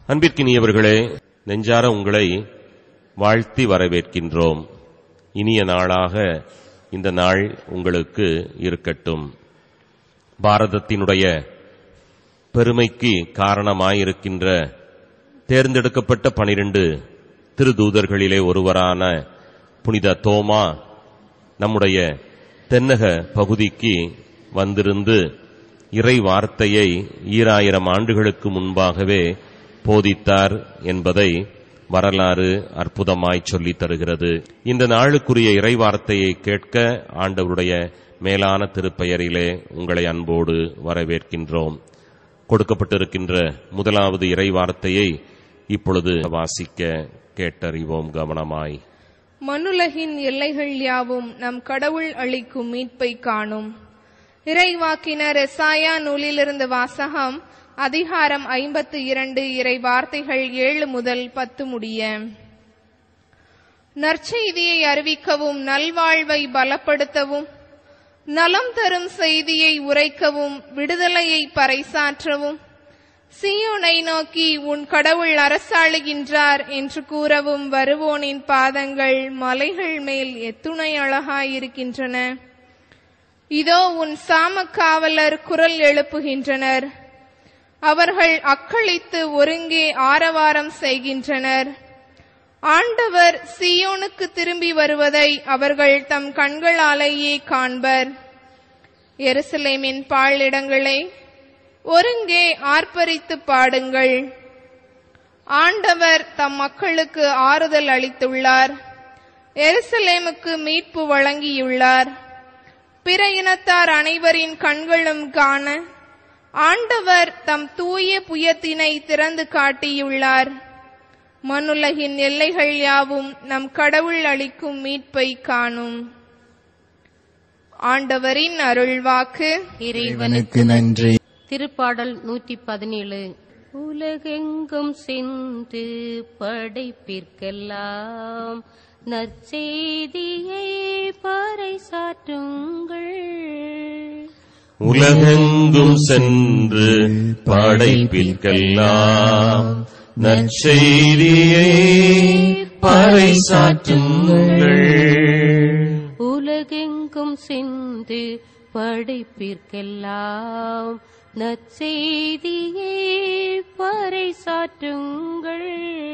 அன்பிற்கினியவர்களே நெஞ்சார உங்களை வாழ்த்தி வரவேற்கின்றோம் இனிய நாளாக இந்த நாள் உங்களுக்கு இருக்கட்டும் பாரதத்தினுடைய பெருமைக்கு காரணமாயிருக்கின்ற தேர்ந்தெடுக்கப்பட்ட பனிரெண்டு திருதூதர்களிலே ஒருவரான புனித தோமா நம்முடைய தென்னக பகுதிக்கு வந்திருந்து இறை வார்த்தையை ஈராயிரம் ஆண்டுகளுக்கு முன்பாகவே போதித்தார் என்பதை வரலாறு அற்புதமாய் சொல்லித் தருகிறது இந்த நாளுக்குரிய இறை வார்த்தையை கேட்க ஆண்டவருடைய மேலான திருப்பெயரிலே உங்களை அன்போடு வரவேற்கின்றோம் கொடுக்கப்பட்டிருக்கின்ற முதலாவது இறை வார்த்தையை இப்பொழுது வாசிக்க கேட்டறிவோம் கவனமாய் மண்ணுலகின் எல்லைகள் யாவும் நம் கடவுள் அளிக்கும் மீட்பை காணும் இறைவாக்கினர் எசாயா நூலிலிருந்து வாசகம் அதிகாரம் ஐம்பத்து இரண்டு இறை வார்த்தைகள் ஏழு முதல் பத்து முடிய நற்செய்தியை அறிவிக்கவும் நல்வாழ்வை பலப்படுத்தவும் நலம் தரும் செய்தியை உரைக்கவும் விடுதலையை பறைசாற்றவும் சீயோனை நோக்கி உன் கடவுள் அரசாளுகின்றார் என்று கூறவும் வருவோனின் பாதங்கள் மலைகள் மேல் எத்துணை அழகாயிருக்கின்றன இதோ உன் சாமக்காவலர் குரல் எழுப்புகின்றனர் அவர்கள் அக்களித்து ஒருங்கே ஆரவாரம் செய்கின்றனர் ஆண்டவர் சீயோனுக்கு திரும்பி வருவதை அவர்கள் தம் கண்களாலேயே காண்பர் எருசலேமின் பாழிடங்களே ஒருங்கே ஆர்ப்பரித்து பாடுங்கள் ஆண்டவர் தம் மக்களுக்கு ஆறுதல் அளித்துள்ளார் எருசலேமுக்கு மீட்பு வழங்கியுள்ளார் பிற இனத்தார் அனைவரின் கண்களும் காண ஆண்டவர் தம் தூய புயத்தினை திறந்து காட்டியுள்ளார் மண்ணுலகின் எல்லைகள் யாவும் நம் கடவுள் அளிக்கும் மீட்பை காணும் ஆண்டவரின் அருள்வாக்கு இறைவனுக்கு நன்றி திருப்பாடல் நூற்றி பதினேழு உலகெங்கும் சென்று படைப்பிற்கெல்லாம் நற்செய்தியை பறைசாற்றுங்கள் உலகெங்கும் சென்று படைப்பிற்கெல்லாம் நற்செய்தியை பறைசாற்றுங்கள் உலகெங்கும் சென்று படைப்பிற்கெல்லாம் நற்செய்தியை பறைசாற்றுங்கள்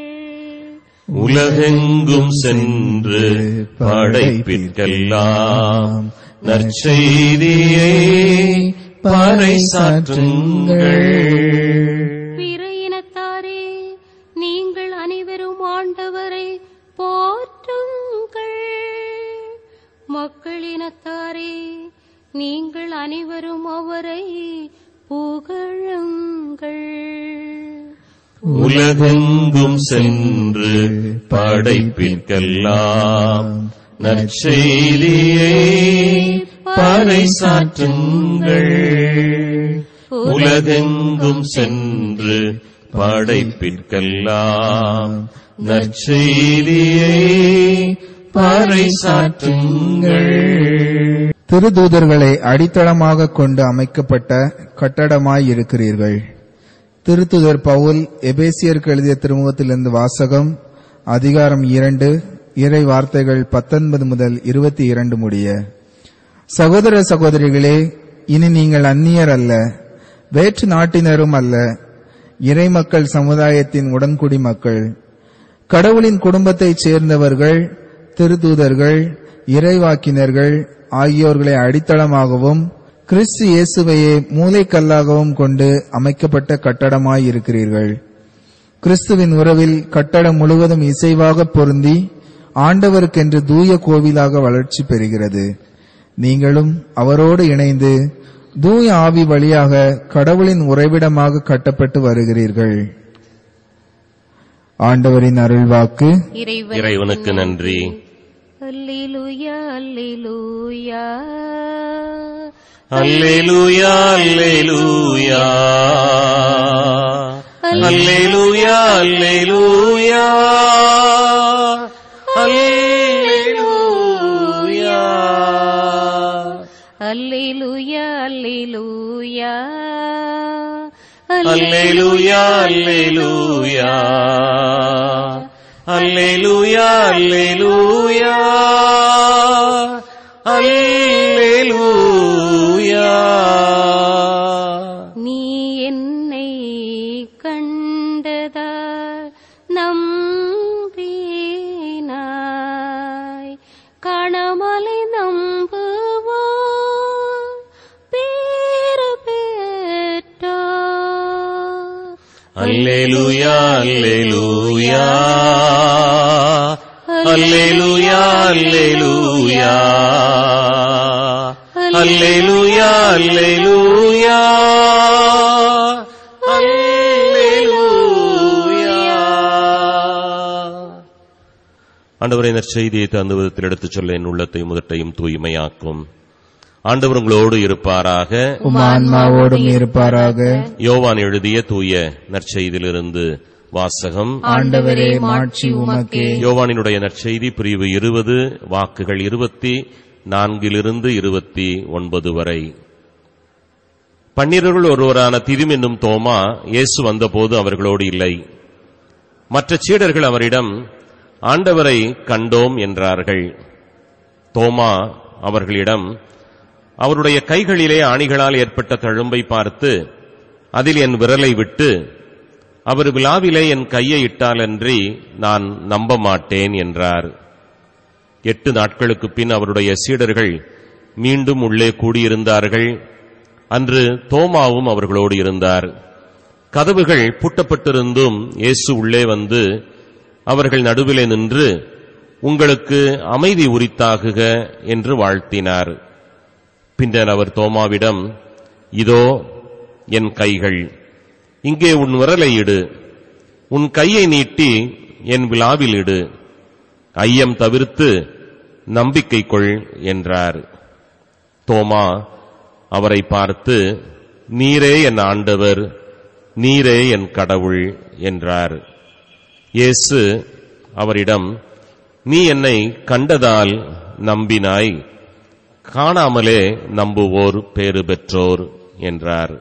உலகெங்கும் சென்று படைப்பிற்கெல்லாம் நற்செய்தியை பறைசாற்றுங்கள் பிற இனத்தாரே நீங்கள் அனைவரும் ஆண்டவரை போற்றுங்கள் மக்களினத்தாரே நீங்கள் அனைவரும் அவரை புகழுங்கள் உலகெங்கும் சென்று படைப்பிற்கெல்லாம் நற்செய்தியை பறைசாற்றுங்கள் உலகெங்கும் சென்று படைப்பிற்கெல்லாம் நற்செய்தியை பறைசாற்றுங்கள் திருதூதர்களை அடித்தளமாக கொண்டு அமைக்கப்பட்ட கட்டடமாய் இருக்கிறீர்கள் திருத்துதர் பவுல் எபேசியருக்கு எழுதிய திருமுகத்திலிருந்து வாசகம் அதிகாரம் இரண்டு இறை வார்த்தைகள் பத்தொன்பது முதல் இருபத்தி இரண்டு முடிய சகோதர சகோதரிகளே இனி நீங்கள் அந்நியர் அல்ல வேற்று நாட்டினரும் அல்ல இறைமக்கள் சமுதாயத்தின் உடன்குடி மக்கள் கடவுளின் குடும்பத்தைச் சேர்ந்தவர்கள் திருதூதர்கள் இறைவாக்கினர்கள் ஆகியோர்களை அடித்தளமாகவும் கிறிஸ்து இயேசுவையே மூலைக்கல்லாகவும் கொண்டு அமைக்கப்பட்ட கட்டடமாய் இருக்கிறீர்கள் கிறிஸ்துவின் உறவில் கட்டடம் முழுவதும் இசைவாக பொருந்தி ஆண்டவருக்கென்று தூய கோவிலாக வளர்ச்சி பெறுகிறது நீங்களும் அவரோடு இணைந்து தூய ஆவி வழியாக கடவுளின் உறைவிடமாக கட்டப்பட்டு வருகிறீர்கள் ஆண்டவரின் அருள்வாக்கு இறைவனுக்கு நன்றி அல்லேலூயா அல்லேலூயா அல்லேலூயா அல்லேலூயா அல்லேலூயா அல்லேலூயா அல்லேலூயா அல்லேலூயா அல்லேலூயா அல்லேலூயா அல்லேலூயா அல்லேலூயா அல்லேலூயா அல்லேலூயா நீ என்னை கண்டதால் நம்பினாய் காணாமலை நம்புவோ பேரு பெற்றோ அல்லேலூயா அல்லேலூயா அல்லேலூயா அல்லேலூயா அல்லேலூயா அல்லேலூயா அல்லேலூயா ஆண்டவரை நற்செய்தியை தந்த விதத்தில் எடுத்துச் சொல்ல என் உள்ளத்தை முதட்டையும் தூய்மையாக்கும் ஆண்டவர் உங்களோடு இருப்பாராக உம் ஆன்மாவோடும் இருப்பாராக யோவான் எழுதிய தூய நற்செய்தியிலிருந்து வாசகம் ஆண்டவரே மாட்சி உமக்கே யோவானினுடைய நற்செய்தி பிரிவு இருபது வாக்குகள் இருபத்தி நான்கிலிருந்து இருபத்தி ஒன்பது வரை பன்னிரருள் ஒருவரான திதிம் என்னும் தோமா இயேசு வந்தபோது அவர்களோடு இல்லை மற்ற சீடர்கள் அவரிடம் ஆண்டவரை கண்டோம் என்றார்கள் தோமா அவர்களிடம் அவருடைய கைகளிலே ஆணிகளால் ஏற்பட்ட தழும்பை பார்த்து அதில் என் விரலை விட்டு அவர் விழாவிலே என் கையை இட்டாலன்றி நான் நம்ப மாட்டேன் என்றார் எட்டு நாட்களுக்கு பின் அவருடைய சீடர்கள் மீண்டும் உள்ளே கூடியிருந்தார்கள் அன்று தோமாவும் அவர்களோடு இருந்தார் கதவுகள் பூட்டப்பட்டிருந்தும் இயேசு உள்ளே வந்து அவர்கள் நடுவிலே நின்று உங்களுக்கு அமைதி உரித்தாகுக என்று வாழ்த்தினார் பின்னர் அவர் தோமாவிடம் இதோ என் கைகள் இங்கே உன் விரலை இடு உன் கையை நீட்டி என் விழாவில் இடு ஐயம் தவிர்த்து நம்பிக்கை கொள் என்றார் தோமா அவரை பார்த்து நீரே என் ஆண்டவர் நீரே என் கடவுள் என்றார் இயேசு அவரிடம் நீ என்னை கண்டதால் நம்பினாய் காணாமலே நம்புவோர் பேறு பெற்றோர் என்றார்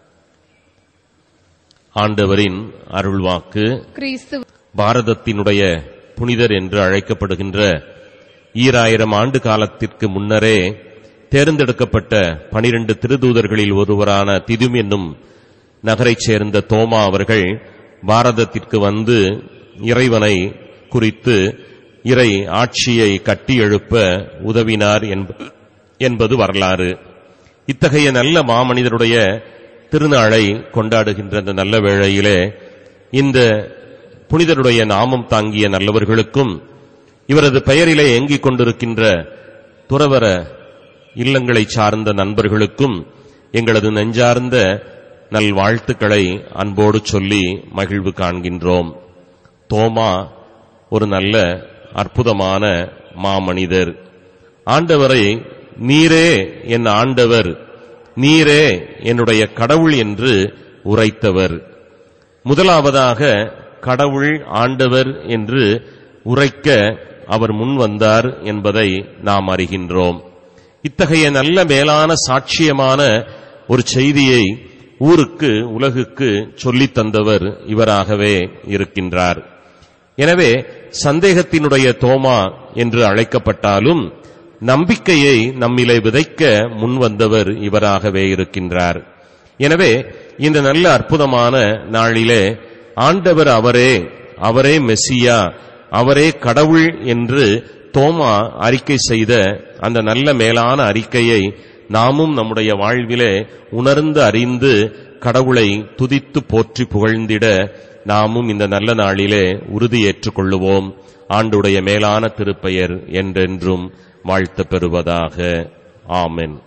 ஆண்டவரின் அருள்வாக்கு கிறிஸ்து பாரதத்தினுடைய புனிதர் என்று அழைக்கப்படுகின்ற ஈராயிரம் ஆண்டு காலத்திற்கு முன்னரே தேர்ந்தெடுக்கப்பட்ட பனிரெண்டு திருதூதர்களில் ஒருவரான திதும் என்னும் நகரைச் சேர்ந்த தோமா அவர்கள் பாரதத்திற்கு வந்து இறைவனை குறித்து இறை ஆட்சியை கட்டியெழுப்ப உதவினார் என்ப- என்பது வரலாறு இத்தகைய நல்ல மாமனிதருடைய திருநாளை கொண்டாடுகின்ற இந்த நல்ல வேளையிலே இந்த புனிதருடைய நாமம் தாங்கிய நல்லவர்களுக்கும் இவரது பெயரிலே ஏங்கிக் கொண்டிருக்கின்ற துறவர இல்லங்களை சார்ந்த நண்பர்களுக்கும் எங்களது நெஞ்சார்ந்த நல்வாழ்த்துக்களை அன்போடு சொல்லி மகிழ்வு காண்கின்றோம் தோமா ஒரு நல்ல அற்புதமான மாமனிதர் ஆண்டவரை நீரே என் ஆண்டவர் நீரே என்னுடைய கடவுள் என்று உரைத்தவர் முதலாவதாக கடவுள் ஆண்டவர் என்று உரைக்க அவர் முன் வந்தார் என்பதை நாம் அறிகின்றோம் இத்தகைய நல்ல மேலான சாட்சியமான ஒரு செய்தியை ஊருக்கு உலகுக்கு சொல்லித் தந்தவர் இவராகவே இருக்கின்றார் எனவே சந்தேகத்தினுடைய தோமா என்று அழைக்கப்பட்டாலும் நம்பிக்கையை நம்மிலே விதைக்க முன்வந்தவர் இவராகவே இருக்கின்றார் எனவே இந்த நல்ல அற்புதமான நாளிலே ஆண்டவர் அவரே அவரே மெஸ்ஸியா அவரே கடவுள் என்று தோமா அறிக்கை செய்த அந்த நல்ல மேலான அறிக்கையை நாமும் நம்முடைய வாழ்விலே உணர்ந்து அறிந்து கடவுளை துதித்து போற்றி புகழ்ந்திட நாமும் இந்த நல்ல நாளிலே உறுதி ஏற்றுக்கொள்ளுவோம் ஆண்டுடைய மேலான திருப்பெயர் என்றென்றும் வாழ்த்து பெறுவதாக ஆமென்